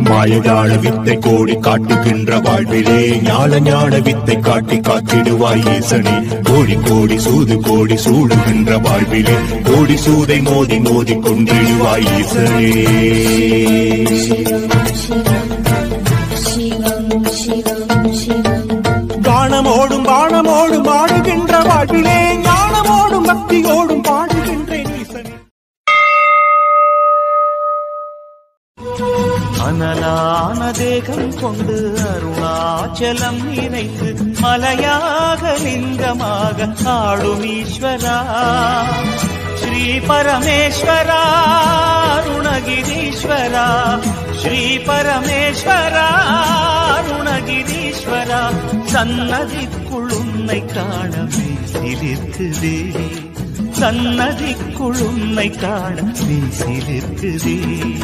மாயஜால வித்தை கோடி காட்டுகின்ற வாழ்விலே ஞான ஞான வித்தை காட்டி காத்திடுவாய் ஈசனே கோடி கோடி சூது கோடி சூடுகின்ற வாழ்விலே கோடி சூதை மோதி மோதி கொண்டிடுவாய் ஈசனே காணமோடும் பாணமோடும் ஆடுகின்ற வாழ்விலே ஞானமோடும் பக்தியோடும் பாடுகின்றேன் ஈசனே அனலான தேகம் கொண்டு அருணாச்சலம் நினைத்து மலையாக லிங்கமாக ஆடும் ஈஸ்வரா ஸ்ரீ பரமேஸ்வரா அருணகிரீஸ்வரா ஸ்ரீ பரமேஸ்வரா அருணகிரீஸ்வரா சன்னதிக்குள் உன்னை காண வீசிலிருக்குதே சன்னதிக்குள் உன்னை காண வீசிலிருக்குதே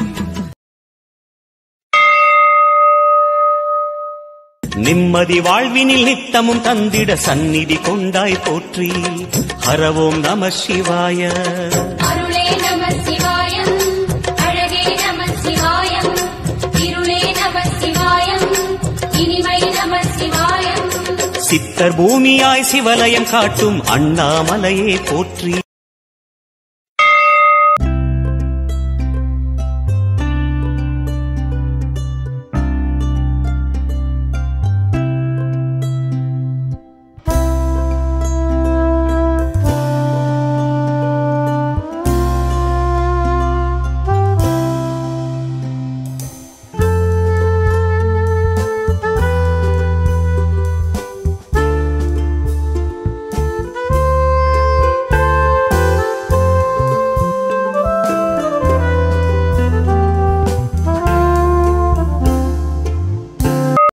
நிம்மதி வாழ்வினில் நித்தமும் தந்திட சந்நிதி கொண்டாய் போற்றி ஹரவோம் நம சிவாய அருளே நம சிவாயம் அழகே நம சிவாயம் இருளே நம சிவாயம் இனிமை நம சிவாயம் சித்தர் பூமியாய் சிவலயம் காட்டும் அண்ணாமலையே போற்றி